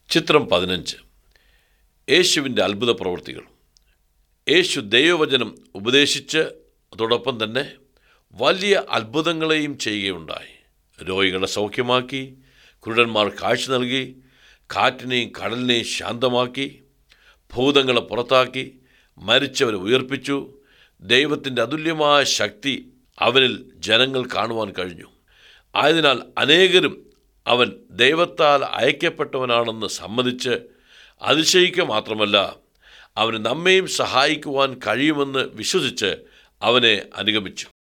ചിത്രം പതിനഞ്ച് യേശുവിൻ്റെ അത്ഭുത പ്രവൃത്തികൾ യേശു ദൈവവചനം ഉപദേശിച്ച് അതോടൊപ്പം തന്നെ വലിയ അത്ഭുതങ്ങളെയും ചെയ്യുകയുണ്ടായി രോഗികളെ സൗഖ്യമാക്കി കുരുടന്മാർ കാഴ്ച നൽകി കാറ്റിനെയും കടലിനെയും ശാന്തമാക്കി ഭൂതങ്ങളെ പുറത്താക്കി മരിച്ചവരെ ഉയർപ്പിച്ചു ദൈവത്തിൻ്റെ അതുല്യമായ ശക്തി അവനിൽ ജനങ്ങൾ കാണുവാൻ കഴിഞ്ഞു ആയതിനാൽ അനേകരും അവൻ ദൈവത്താൽ അയക്കപ്പെട്ടവനാണെന്ന് സമ്മതിച്ച് അതിശയിക്കുക മാത്രമല്ല അവന് നമ്മെയും സഹായിക്കുവാൻ കഴിയുമെന്ന് വിശ്വസിച്ച് അവനെ അനുഗമിച്ചു